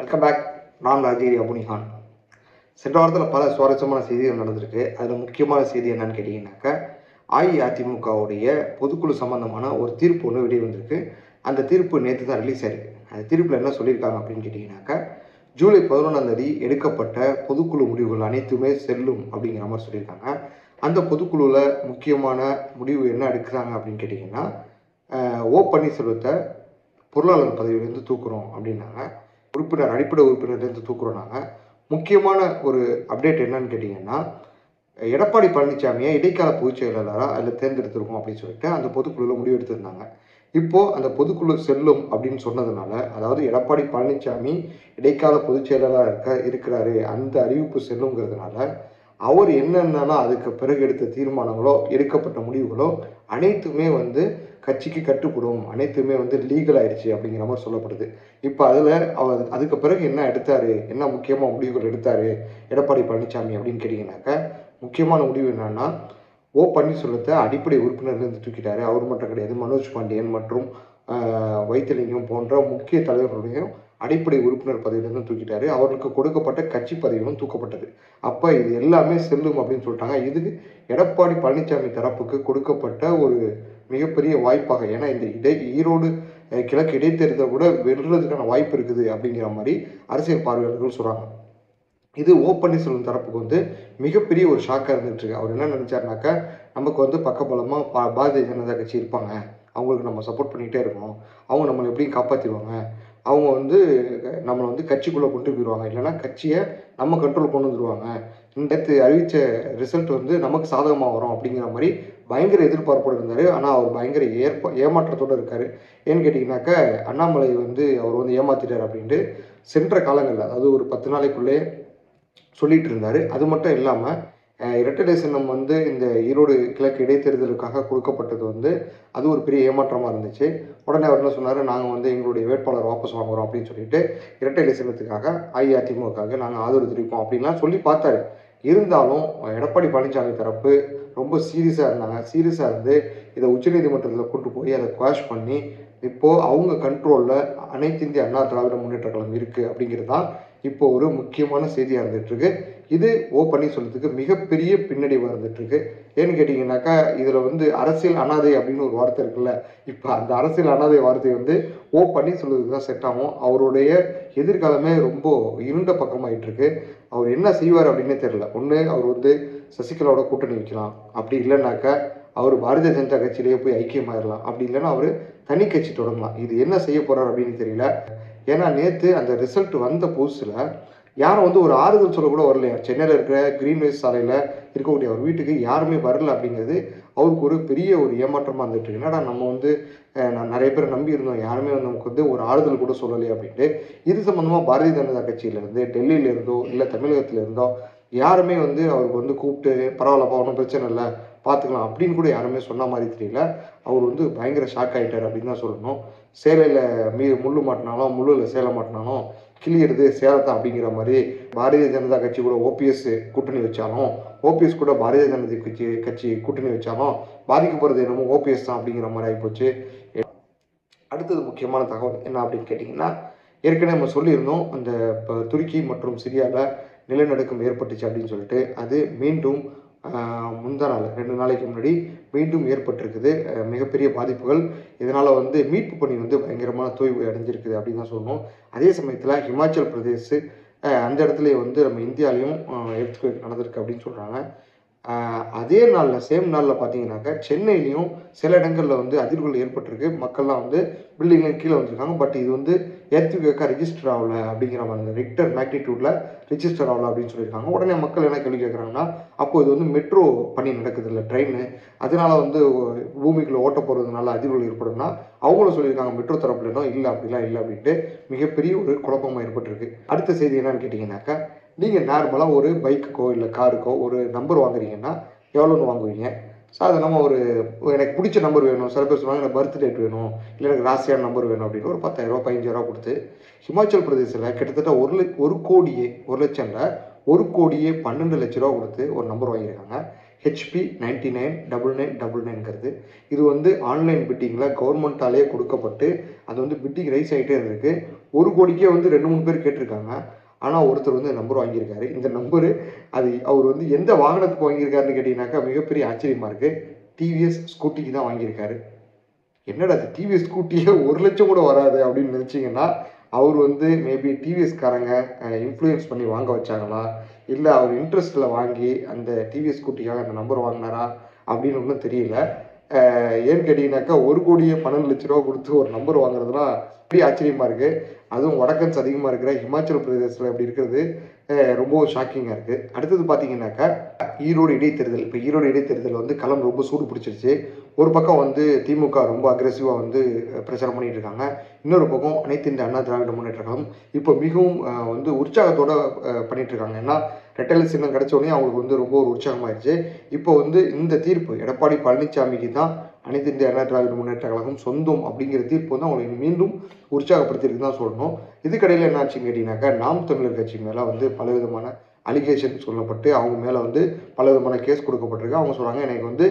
Welcome back நான் ராஜேரி அபுனிகான் சென்ற வாரத்தில் பல சுவாரஸ்யமான செய்திகள் நடந்திருக்கு அதில் முக்கியமான செய்தி என்னன்னு கேட்டிங்கனாக்கா அஇஅதிமுகவுடைய பொதுக்குழு சம்பந்தமான ஒரு தீர்ப்பு ஒன்று வெளியே வந்திருக்கு அந்த தீர்ப்பு நேற்று தான் ரிலீஸ் ஆயிருக்கு அந்த தீர்ப்பில் என்ன சொல்லியிருக்காங்க அப்படின்னு கேட்டிங்கனாக்கா ஜூலை பதினொன்றாம் தேதி எடுக்கப்பட்ட பொதுக்குழு முடிவுகள் அனைத்துமே செல்லும் அப்படிங்கிற மாதிரி சொல்லியிருக்காங்க அந்த பொதுக்குழுவில் முக்கியமான முடிவு என்ன எடுக்கிறாங்க அப்படின்னு கேட்டிங்கன்னா அஹ், ஓ பன்னீர்செல்வத்தை பொருளாளர் பதவியிலேருந்து தூக்குறோம் அப்படின்னாங்க உறுப்பினர் அடிப்படை உறுப்பினர்லேருந்து தூக்குறோம் நாங்கள் முக்கியமான ஒரு அப்டேட் என்னன்னு கேட்டிங்கன்னா எடப்பாடி பழனிசாமியை இடைக்கால பொதுச் செயலாளராக அதில் தேர்ந்தெடுத்திருக்கோம் அப்படின்னு சொல்லிட்டு அந்த பொதுக்குழுவில் முடிவு எடுத்திருந்தாங்க இப்போ அந்த பொதுக்குழு செல்லும் அப்படின்னு சொன்னதுனால அதாவது எடப்பாடி பழனிசாமி இடைக்கால பொதுச் செயலாளராக இருக்க இருக்கிறாரு அந்த அறிவிப்பு செல்லுங்கிறதுனால அவர் என்னென்னலாம் அதுக்கு பிறகு எடுத்த தீர்மானங்களோ எடுக்கப்பட்ட முடிவுகளோ அனைத்துமே வந்து கட்சிக்கு கட்டுப்படும் அனைத்துமே வந்து லீகல் ஆயிடுச்சு அப்படிங்கிற மாதிரி சொல்லப்படுது இப்போ அதில் அவர் அதுக்கு பிறகு என்ன எடுத்தாரு என்ன முக்கியமாக முடிவுகள் எடுத்தாரு எடப்பாடி பழனிசாமி அப்படின்னு கேட்டிங்கனாக்கா முக்கியமான முடிவு என்னன்னா ஓ பன்னீர்செல்வத்தை அடிப்படை உறுப்பினர்லேருந்து தூக்கிட்டாரு அவர் மட்டும் கிடையாது மனோஜ் பாண்டியன் மற்றும் ஆஹ், வைத்திலிங்கம் போன்ற முக்கிய தலைவர்களுடையும் அடிப்படை உறுப்பினர் பதவியிலிருந்து தூக்கிட்டாரு அவர்களுக்கு கொடுக்கப்பட்ட கட்சி பதவியும் தூக்கப்பட்டது அப்போ இது எல்லாமே செல்லும் அப்படின்னு சொல்லிட்டாங்க இதுக்கு எடப்பாடி பழனிசாமி தரப்புக்கு கொடுக்கப்பட்ட ஒரு மிகப்பெரிய வாய்ப்பாக ஏன்னா இந்த இடை ஈரோடு அஹ், கிழக்கு இடைத்தேர்தல் கூட வெல்றதுக்கான வாய்ப்பு இருக்குது அப்படிங்கிற மாதிரி அரசியல் பார்வையாளர்கள் சொல்கிறாங்க இது ஓ பன்னீர்செல்வம் தரப்புக்கு வந்து மிகப்பெரிய ஒரு ஷாக்காக இருந்துட்டு இருக்கு அவர் என்ன நினைச்சாருனாக்கா நமக்கு வந்து பக்கபலமாக பா பாரதிய ஜனதா கட்சி இருப்பாங்க அவங்களுக்கு நம்ம சப்போர்ட் பண்ணிகிட்டே இருக்கோம் அவங்க நம்மளை எப்படியும் காப்பாற்றிடுவாங்க அவங்க வந்து நம்மளை வந்து கட்சிக்குள்ளே கொண்டு போயிடுவாங்க இல்லைன்னா கட்சியை நம்ம கண்ட்ரோல் கொண்டு வந்துடுவாங்க நேற்று அறிவித்த ரிசல்ட் வந்து நமக்கு சாதகமாக வரும் அப்படிங்கிற மாதிரி பயங்கர எதிர்பார்ப்போடு இருந்தார் ஆனால் அவர் பயங்கர ஏற்ப ஏமாற்றத்தோடு இருக்கார் ஏன்னு கேட்டிங்கனாக்கா அண்ணாமலை வந்து அவர் வந்து ஏமாத்திட்டார் அப்படின்ட்டு சென்ற காலங்களில் அதாவது ஒரு பத்து நாளைக்குள்ளே சொல்லிட்டு இருந்தார் அது மட்டும் இல்லாமல் இரட்டை சின்னம் வந்து இந்த ஈரோடு கிழக்கு இடைத்தேர்தலுக்காக கொடுக்கப்பட்டது வந்து அது ஒரு பெரிய ஏமாற்றமாக இருந்துச்சு உடனே அவர் என்ன சொன்னார் நாங்கள் வந்து எங்களுடைய வேட்பாளர் வாபஸ் வாங்குறோம் அப்படின்னு சொல்லிட்டு இரட்டை இலை சின்னத்துக்காக அஇஅதிமுகவுக்காக நாங்கள் ஆதரவு தெரிவிப்போம் அப்படின்லாம் சொல்லி பார்த்தாரு இருந்தாலும் எடப்பாடி பழனிசாமி தரப்பு ரொம்ப சீரியஸாக இருந்தாங்க சீரியஸாக இருந்து இதை உச்சநீதிமன்றத்தில் கொண்டு போய் அதை குவாஷ் பண்ணி இப்போது அவங்க கண்ட்ரோலில் அனைத்து இந்திய அண்ணா திராவிட முன்னேற்ற கழகம் இருக்குது அப்படிங்கிறது தான் இப்போ ஒரு முக்கியமான செய்தியாக இருந்துட்டு இருக்கு இது ஓ பன்னீர்செல்வத்துக்கு மிகப்பெரிய பின்னடைவாக இருந்துட்டு இருக்கு ஏன்னு கேட்டிங்கனாக்கா இதில் வந்து அரசியல் அனாதை அப்படின்னு ஒரு வார்த்தை இருக்குல்ல இப்போ அந்த அரசியல் அனாதை வார்த்தை வந்து ஓ பன்னீர்செல்வத்துக்கு தான் செட் ஆகும் அவருடைய எதிர்காலமே ரொம்ப இருண்ட பக்கமாயிட்டு இருக்கு அவர் என்ன செய்வார் அப்படின்னே தெரியல ஒன்று அவர் வந்து சசிகலாவோட கூட்டணி வைக்கலாம் அப்படி இல்லைனாக்கா அவர் பாரதிய ஜனதா கட்சியிலேயே போய் ஐக்கியமாயிடலாம் அப்படி இல்லைன்னா அவர் தனி கட்சி தொடங்கலாம் இது என்ன செய்ய போறார் அப்படின்னு தெரியல ஏன்னா நேற்று அந்த ரிசல்ட் வந்த புதுசில் யாரும் வந்து ஒரு ஆறுதல் சொல்ல கூட வரலையா சென்னையில் இருக்கிற கிரீன்வேஸ் சாலையில் இருக்கக்கூடிய அவர் வீட்டுக்கு யாருமே வரல அப்படிங்கிறது அவருக்கு ஒரு பெரிய ஒரு ஏமாற்றமாக இருந்துட்டு இருக்கு. என்னடா நம்ம வந்து அஹ், நான் நிறைய பேர் நம்பி இருந்தோம் யாருமே வந்து நமக்கு வந்து ஒரு ஆறுதல் கூட சொல்லலையே அப்படின்ட்டு இது சம்மந்தமாக பாரதிய ஜனதா கட்சியிலேருந்து டெல்லியில இருந்தோ இல்லை தமிழகத்துல இருந்தோ யாருமே வந்து அவருக்கு வந்து கூப்பிட்டு பரவாயில்லப்பா ஒன்றும் பிரச்சனை இல்லை பார்த்துக்கலாம் அப்படின்னு கூட யாருமே சொன்ன மாதிரி தெரியல அவர் வந்து பயங்கர ஷாக் ஆகிட்டார் அப்படின்னு தான் சொல்லணும் சேலையில் மீ முள்ளு மாட்டினாலும் முள்ளில் சேலை மாட்டினாலும் கிளியறது சேலத்தான் அப்படிங்கிற மாதிரி பாரதிய ஜனதா கட்சி கூட ஓபிஎஸ் கூட்டணி வச்சாலும் ஓபிஎஸ் கூட பாரதிய ஜனதா கட்சி கட்சி கூட்டணி வச்சாலும் பாதிக்க போகிறது என்னமோ ஓபிஎஸ் தான் அப்படிங்கிற மாதிரி ஆகிப்போச்சு அடுத்தது முக்கியமான தகவல் என்ன அப்படின்னு கேட்டிங்கன்னா ஏற்கனவே நம்ம சொல்லியிருந்தோம் அந்த இப்போ துருக்கி மற்றும் சிரியாவில் நிலநடுக்கம் ஏற்பட்டுச்சு அப்படின்னு சொல்லிட்டு அது மீண்டும் ஆஹ், முந்தா நாள் ரெண்டு நாளைக்கு முன்னாடி மீண்டும் ஏற்பட்டிருக்குது அஹ், மிகப்பெரிய பாதிப்புகள் இதனால் வந்து மீட்பு பணி வந்து பயங்கரமான தோய்வு அடைஞ்சிருக்குது அப்படின்னு தான் சொல்லணும் அதே சமயத்தில் ஹிமாச்சல் பிரதேஷ் அஹ், அந்த இடத்துல வந்து நம்ம இந்தியாலையும் எடுத்து நடந்திருக்கு அப்படின்னு சொல்கிறாங்க ஆஹ் அதே நாளில் சேம் நாளில் பார்த்தீங்கன்னாக்கா சென்னையிலையும் சில இடங்களில் வந்து அதிர்வுகள் ஏற்பட்டிருக்கு மக்கள்லாம் வந்து பில்டிங்ல கீழே வந்திருக்காங்க பட் இது வந்து எர்த்துக்காக ரெஜிஸ்டர் ஆகல அப்படிங்கிற மாதிரி இந்த ரிக்டர் மேக்னிடியூட்ல ரெஜிஸ்டர் ஆகல அப்படின்னு சொல்லியிருக்காங்க உடனே மக்கள் என்ன கேள்வி கேட்குறாங்கன்னா அப்போ இது வந்து மெட்ரோ பணி நடக்குது இல்லை ட்ரெயின் அதனால வந்து பூமிக்குள்ள ஓட்ட போகிறதுனால அதிர்வுகள் ஏற்படும்னா அவங்களும் சொல்லியிருக்காங்க மெட்ரோ தரப்புல இன்னும் இல்லை அப்படிலாம் இல்லை அப்படின்ட்டு மிகப்பெரிய ஒரு குழப்பமாக ஏற்பட்டிருக்கு அடுத்த செய்தி என்னன்னு கேட்டிங்கன்னாக்கா நீங்கள் நார்மலாக ஒரு பைக்குக்கோ இல்லை காருக்கோ ஒரு நம்பர் வாங்குறீங்கன்னா எவ்வளோன்னு வாங்குவீங்க சாதாரணமாக ஒரு எனக்கு பிடிச்ச நம்பர் வேணும் சில பேர் சொல்லுவாங்க எனக்கு பர்த் டேட் வேணும் இல்லை எனக்கு ராசியான நம்பர் வேணும் அப்படின்னு ஒரு பத்தாயிரரூபா பதினஞ்சாயிரரூபா கொடுத்து ஹிமாச்சல் பிரதேசில் கிட்டத்தட்ட ஒரு லட்ச ஒரு கோடியே ஒரு லட்சம்ல ஒரு கோடியே பன்னெண்டு லட்ச ரூபா கொடுத்து ஒரு நம்பர் வாங்கியிருக்காங்க HP ninety nine double nine double நைன்ங்கிறது இது வந்து ஆன்லைன் பிட்டிங்கில் கவர்மெண்ட்டாலேயே கொடுக்கப்பட்டு அது வந்து பிட்டிங் ரைஸ் ஆகிட்டே இருக்கு ஒரு கோடிக்கே வந்து ரெண்டு மூணு பேர் கேட்டிருக்காங்க ஆனால் ஒருத்தர் வந்து நம்பர் வாங்கியிருக்காரு இந்த நம்பரு அது அவர் வந்து எந்த வாகனத்துக்கு வாங்கியிருக்காருன்னு கேட்டிங்கனாக்கா மிகப்பெரிய ஆச்சரியமாக இருக்குது டிவிஎஸ் ஸ்கூட்டிக்கு தான் வாங்கியிருக்காரு என்னடா அது டிவிஎஸ் ஸ்கூட்டியே ஒரு லட்சம் கூட வராது அப்படின்னு நினச்சிங்கன்னா அவர் வந்து மேபி டிவிஎஸ்காரங்க இன்ஃப்ளூயன்ஸ் பண்ணி வாங்க வச்சாங்களா இல்லை அவர் இன்ட்ரெஸ்ட்டில் வாங்கி அந்த டிவிஎஸ் ஸ்கூட்டிக்காக அந்த நம்பர் வாங்கினாரா அப்படின்னு ஒன்றும் தெரியல அஹ் ஏன்னு கேட்டிங்கனாக்கா ஒரு கோடியே பன்னெண்டு லட்ச ரூபா கொடுத்து ஒரு நம்பர் வாங்குறதுலாம் அப்படி ஆச்சரியமாக இருக்குது அதுவும் வடக்கன்ஸ் அதிகமாக இருக்கிற ஹிமாச்சல் பிரதேசத்தில் இப்படி இருக்கிறது அஹ் ரொம்ப ஷாக்கிங்காக இருக்குது அடுத்தது பார்த்தீங்கன்னாக்கா ஈரோடு இடைத்தேர்தல் இப்போ ஈரோடு இடைத்தேர்தல் வந்து களம் ரொம்ப சூடு பிடிச்சிருச்சு ஒரு பக்கம் வந்து திமுக ரொம்ப அக்ரெசிவாக வந்து பிரச்சாரம் பண்ணிட்டு இருக்காங்க இன்னொரு பக்கம் அனைத்து இந்த அண்ணா திராவிட முன்னேற்ற கழகம் இப்போ மிகவும் அஹ், வந்து உற்சாகத்தோட அஹ், பண்ணிட்டு இருக்காங்க ஏன்னா ரெட்டலை சின்னம் கிடைச்ச உடனே அவங்களுக்கு வந்து ரொம்ப ஒரு உற்சாகமாயிருச்சு இப்போ வந்து இந்த தீர்ப்பு எடப்பாடி பழனிசாமிக்கு தான் அனைத்து இந்திய அண்ணா திராவிட முன்னேற்ற கழகம் சொந்தம் அப்படிங்கிற தீர்ப்பு வந்து அவங்களை மீண்டும் உற்சாகப்படுத்தியிருக்கு தான் சொல்லணும் இதுக்கடையில் என்ன ஆச்சுன்னு கேட்டிங்கனாக்கா நாம் தமிழர் கட்சி மேலே வந்து பலவிதமான அலிகேஷன் சொல்லப்பட்டு அவங்க மேலே வந்து பல விதமான கேஸ் கொடுக்கப்பட்டிருக்கு அவங்க சொல்கிறாங்க எனக்கு வந்து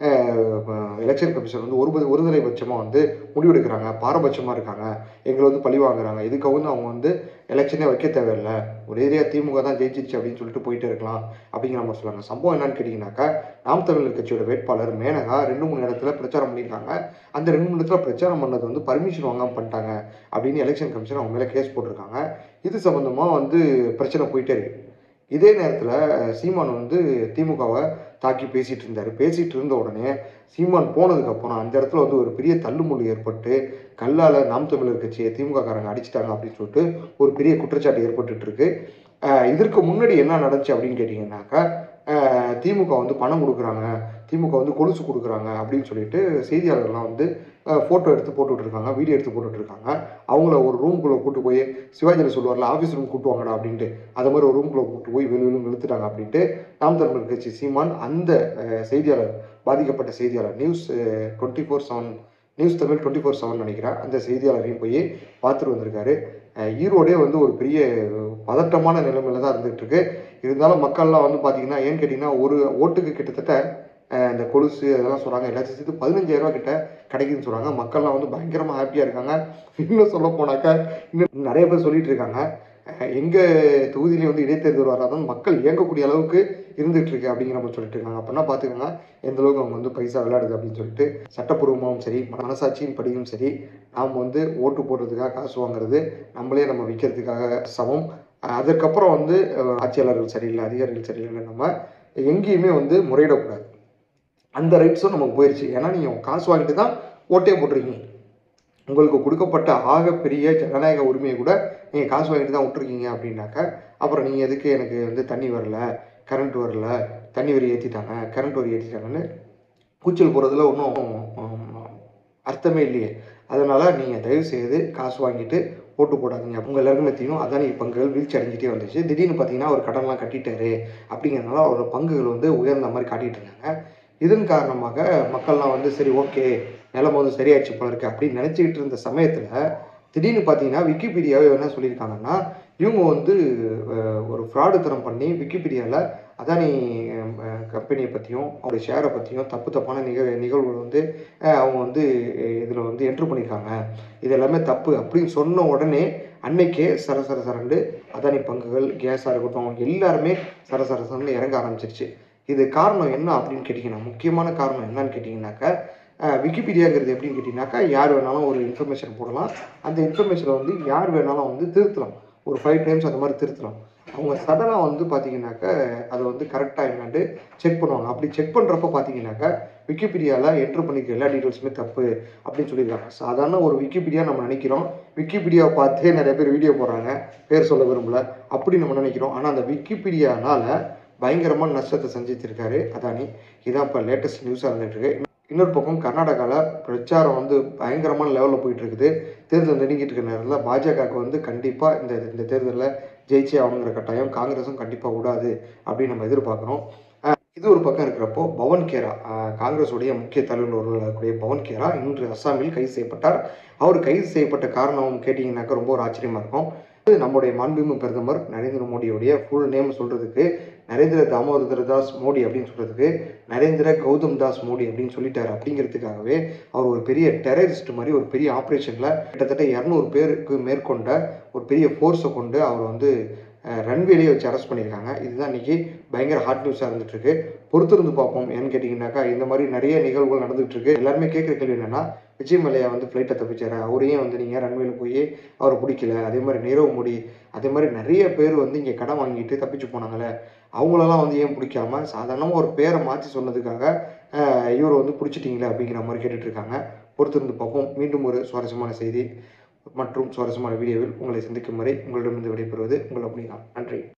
எலெக்ஷன் கமிஷன் வந்து ஒரு ஒருதலை பட்சமாக வந்து முடிவெடுக்கிறாங்க பாரபட்சமாக இருக்காங்க எங்களை வந்து பழி வாங்குறாங்க இதுக்கு வந்து அவங்க வந்து எலெக்ஷனே வைக்க தேவையில்லை ஒரு ஏரியா திமுக தான் ஜெயிச்சிருச்சு அப்படின்னு சொல்லிட்டு போயிட்டே இருக்கலாம் அப்படிங்கிற மாதிரி சொல்லுவாங்க சம்பவம் என்னன்னு கேட்டிங்கனாக்கா நாம் தமிழர் கட்சியோட வேட்பாளர் மேனகா ரெண்டு மூணு இடத்துல பிரச்சாரம் பண்ணியிருக்காங்க அந்த ரெண்டு மூணு இடத்துல பிரச்சாரம் பண்ணது வந்து பர்மிஷன் வாங்காமல் பண்ணிட்டாங்க அப்படின்னு எலெக்ஷன் கமிஷன் அவங்க மேலே கேஸ் போட்டிருக்காங்க இது சம்மந்தமாக வந்து பிரச்சனை போயிட்டே இருக்கு இதே நேரத்தில் சீமான் வந்து திமுகவை தாக்கி பேசிகிட்டு இருந்தார் பேசிகிட்டு இருந்த உடனே சீமான் போனதுக்கப்புறம் அந்த இடத்துல வந்து ஒரு பெரிய தள்ளுமுள்ளு ஏற்பட்டு கல்லால் நாம் தமிழர் கட்சியை திமுக காரங்க அடிச்சிட்டாங்க அப்படின்னு சொல்லிட்டு ஒரு பெரிய குற்றச்சாட்டு ஏற்பட்டுட்டு இருக்கு அஹ் இதற்கு முன்னாடி என்ன நடந்துச்சு அப்படின்னு கேட்டிங்கன்னாக்கா அஹ் திமுக வந்து பணம் கொடுக்குறாங்க திமுக வந்து கொலுசு கொடுக்குறாங்க அப்படின்னு சொல்லிட்டு செய்தியாளர்லாம் வந்து ஃபோட்டோ எடுத்து போட்டுட்டு இருக்காங்க வீடியோ எடுத்து போட்டுட்டு இருக்காங்க அவங்கள ஒரு ரூம்குள்ளே கூட்டு போய் சிவாஜியில் சொல்லுவார்ல ஆஃபீஸ் ரூம் கூட்டு வாங்கடா அப்படின்ட்டு அது மாதிரி ஒரு ரூம்குள்ளே கூட்டு போய் வெளி வெளியும் இழுத்துட்டாங்க அப்படின்ட்டு நாம் தமிழர் கட்சி சீமான் அந்த அஹ், செய்தியாளர் பாதிக்கப்பட்ட செய்தியாளர் news twenty four seven news Tamil twenty four seven நினைக்கிறேன் அந்த செய்தியாளரையும் போய் பார்த்துட்டு வந்திருக்காரு அஹ், ஈரோடே வந்து ஒரு பெரிய பதட்டமான நிலைமையில தான் இருந்துகிட்டு இருக்கு இருந்தாலும் மக்கள்லாம் வந்து பார்த்தீங்கன்னா ஏன்னு கேட்டிங்கன்னா ஒரு ஓட்டுக்கு கிட்டத்தட்ட அஹ், இந்த கொலுசு அதெல்லாம் சொல்கிறாங்க எல்லாத்தையும் சேர்த்து பதினஞ்சாயிரம் ரூபா கிட்ட கிடைக்குதுன்னு சொல்கிறாங்க மக்கள்லாம் வந்து பயங்கரமாக ஹாப்பியாக இருக்காங்க இன்னும் சொல்ல போனாக்கா இன்னும் நிறைய பேர் சொல்லிட்டு இருக்காங்க அஹ், எங்க தொகுதியிலே வந்து இடைத்தேர்தல் வராதான் மக்கள் இயங்கக்கூடிய அளவுக்கு இருந்துட்டு இருக்கு அப்படிங்கிற மாதிரி சொல்லிட்டு இருக்காங்க அப்படின்னா பார்த்துக்கோங்க எந்த அளவுக்கு அவங்க வந்து பைசா விளையாடுது அப்படின்னு சொல்லிட்டு சட்டப்பூர்வமாகவும் சரி மனசாட்சியின் படியும் சரி நாம் வந்து ஓட்டு போடுறதுக்காக காசு வாங்குறது நம்மளே நம்ம விற்கிறதுக்காக சமம் அஹ் அதற்கப்புறம் வந்து அஹ், ஆட்சியாளர்கள் சரியில்லை அதிகாரிகள் சரியில்லை நம்ம எங்கேயுமே வந்து முறையிடக்கூடாது அந்த ரைட்ஸும் நமக்கு போயிடுச்சு ஏன்னா நீங்கள் காசு வாங்கிட்டு தான் ஓட்டே போட்டிருக்கீங்க உங்களுக்கு கொடுக்கப்பட்ட ஆகப்பெரிய ஜனநாயக உரிமையை கூட நீங்கள் காசு வாங்கிட்டு தான் விட்டுருக்கீங்க அப்படின்னாக்கா அப்புறம் நீங்கள் எதுக்கு எனக்கு வந்து தண்ணி வரல கரண்ட் வரல தண்ணி வரி ஏற்றிட்டாங்க கரண்ட் வரி ஏற்றிட்டாங்கன்னு கூச்சல் போகிறதுல ஒன்றும் அர்த்தமே இல்லையே அதனால் நீங்கள் தயவு செய்து காசு வாங்கிட்டு ஓட்டு போடாதீங்க உங்கள் எல்லாருக்குமே தெரியும் அதானி பங்குகள் வீழ்ச்சி அடைஞ்சிட்டே வந்துச்சு திடீர்னு பார்த்தீங்கன்னா அவர் கடன்லாம் கட்டிட்டாரு அப்படிங்கிறதுனால அவரோட பங்குகள் வந்து உயர்ந்த மாதிரி காட்டிட்டு இருந்தாங்க இதன் காரணமாக மக்கள்லாம் வந்து சரி ஓகே நிலம் வந்து சரியாயிடுச்சு போல இருக்கு அப்படின்னு நினச்சிக்கிட்டு இருந்த சமயத்தில் திடீர்னு பார்த்தீங்கன்னா விக்கிபீடியாவே என்ன சொல்லியிருக்காங்கன்னா இவங்க வந்து அஹ், ஒரு ஃப்ராடு தரம் பண்ணி விக்கிபீடியாவில் அதானி கம்பெனியை பற்றியும் அவருடைய ஷேரை பற்றியும் தப்பு தப்பான நிகழ் நிகழ்வுகள் வந்து அஹ், அவங்க வந்து இதில் வந்து என்ட்ரு பண்ணியிருக்காங்க இது எல்லாமே தப்பு அப்படின்னு சொன்ன உடனே அன்னைக்கே சர சர சரண்டு அதானி பங்குகள் கேஸாக இருக்கட்டும் எல்லாருமே சர சர சரண்டு இறங்க ஆரம்பிச்சிருச்சு இது காரணம் என்ன அப்படின்னு கேட்டிங்கன்னா முக்கியமான காரணம் என்னன்னு கேட்டிங்கனாக்கா அஹ், விக்கிபீடியாங்கிறது எப்படின்னு கேட்டிங்கனாக்கா யார் வேணாலும் ஒரு இன்ஃபர்மேஷன் போடலாம் அந்த இன்ஃபர்மேஷனை வந்து யார் வேணாலும் வந்து திருத்தலாம் ஒரு ஃபைவ் டைம்ஸ் அந்த மாதிரி திருத்தலாம் அவங்க சடனாக வந்து பார்த்தீங்கன்னாக்கா அதை வந்து கரெக்டாக என்னன்ட்டு செக் பண்ணுவாங்க அப்படி செக் பண்ணுறப்ப பார்த்தீங்கன்னாக்கா விக்கிபீடியாவில் என்ட்ரு பண்ணிக்க எல்லா டீட்டெயில்ஸுமே தப்பு அப்படின்னு சொல்லியிருக்காங்க சாதாரண ஒரு விக்கிபீடியா நம்ம நினைக்கிறோம் விக்கிபீடியாவை பார்த்தே நிறைய பேர் வீடியோ போடுறாங்க பேர் சொல்ல விரும்பல அப்படி நம்ம நினைக்கிறோம் ஆனால் அந்த விக்கிபீடியானால பயங்கரமான நஷ்டத்தை சந்திச்சிருக்காரு அதானி இதான் இப்போ லேட்டஸ்ட் நியூஸாக இருந்துட்டு இருக்கு இன்னொரு பக்கம் கர்நாடகாவில் பிரச்சாரம் வந்து பயங்கரமான லெவலில் போயிட்டு இருக்குது தேர்தல் நெருங்கிட்டு இருக்க நேரத்தில் பாஜகவுக்கு வந்து கண்டிப்பாக இந்த இந்த தேர்தலில் ஜெயிச்சே ஆகணுங்கிற கட்டாயம் காங்கிரஸும் கண்டிப்பாக விடாது அப்படின்னு நம்ம எதிர்பார்க்குறோம் அஹ் இது ஒரு பக்கம் இருக்கிறப்போ பவன் கேரா அஹ் காங்கிரஸுடைய முக்கிய தலைவர் ஒருவராக இருக்கக்கூடிய பவன் கேரா இன்று அஸ்ஸாமில் கைது செய்யப்பட்டார் அவர் கைது செய்யப்பட்ட காரணம் கேட்டிங்கனாக்கா ரொம்ப ஒரு ஆச்சரியமாக இருக்கும் நம்முடைய மாண்புமிகு பிரதமர் நரேந்திர மோடியுடைய ஃபுல் நேம் சொல்றதுக்கு நரேந்திர தாமோதர தாஸ் மோடி அப்படின்னு சொல்றதுக்கு நரேந்திர கௌதம் தாஸ் மோடி அப்படின்னு சொல்லிட்டாரு அப்படிங்கிறதுக்காகவே அவர் ஒரு பெரிய டெரரிஸ்ட் மாதிரி ஒரு பெரிய ஆப்ரேஷனில் கிட்டத்தட்ட இரநூறு பேருக்கு மேற்கொண்ட ஒரு பெரிய ஃபோர்ஸை கொண்டு அவர் வந்து ரன்வேலேயே வச்சு அரெஸ்ட் பண்ணியிருக்காங்க இதுதான் இன்னைக்கு பயங்கர ஹாட் நியூஸாக இருந்துட்டு இருக்கு பொறுத்திருந்து பார்ப்போம் ஏன்னு கேட்டிங்கனாக்கா இந்த மாதிரி நிறைய நிகழ்வுகள் நடந்துட்டு இருக்கு எல்லாருமே கேட்குற கேள்வி என்னன்னா விஜய் மல்லையா வந்து ஃப்ளைட்டை தப்பிச்சாரு அவரையும் வந்து நீங்கள் ரன்வேல போய் அவரை பிடிக்கல அதே மாதிரி நீரவ் மோடி அதே மாதிரி நிறைய பேர் வந்து இங்கே கடன் வாங்கிட்டு தப்பிச்சு போனாங்களே அவங்களெல்லாம் வந்து ஏன் பிடிக்காம சாதாரணமாக ஒரு பேரை மாற்றி சொன்னதுக்காக அஹ், இவரை வந்து பிடிச்சிட்டிங்களே அப்படிங்கிற மாதிரி கேட்டுட்டு இருக்காங்க பொறுத்திருந்து பார்ப்போம் மீண்டும் ஒரு சுவாரஸ்யமான செய்தி மற்றும் சுவாரஸ்யமான வீடியோவில் உங்களை சந்திக்கும் வரை உங்களிடமிருந்து விடைபெறுவது உங்கள் அப்படின்னா நன்றி